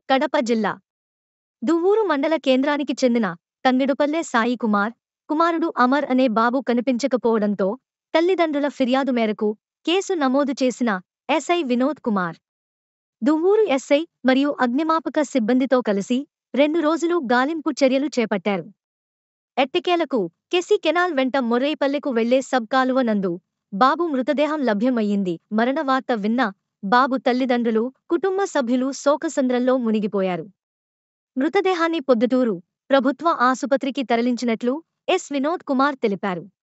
కడప జిల్లా దువ్వూరు మండల కేంద్రానికి చెందిన తంగిడుపల్లె సాయి కుమార్ కుమారుడు అమర్ అనే బాబు కనిపించకపోవడంతో తల్లిదండ్రుల ఫిర్యాదు మేరకు కేసు నమోదు చేసిన ఎస్ఐ వినోద్ కుమార్ దువ్వూరు ఎస్ఐ మరియు అగ్నిమాపక సిబ్బందితో కలిసి రెండు రోజులు గాలింపు చర్యలు చేపట్టారు ఎట్టకేలకు కెసి కెనాల్ వెంట మొర్రేపల్లెకు వెళ్లే సబ్ కాలువ నందు బాబు మృతదేహం లభ్యమయ్యింది మరణ వార్త విన్న బాబు తల్లిదండ్రులు కుటుంబ సభ్యులు శోకసంద్రంలో మునిగిపోయారు మృతదేహాన్ని పొద్దుటూరు ప్రభుత్వ ఆసుపత్రికి తరలించినట్లు ఎస్ వినోద్ కుమార్ తెలిపారు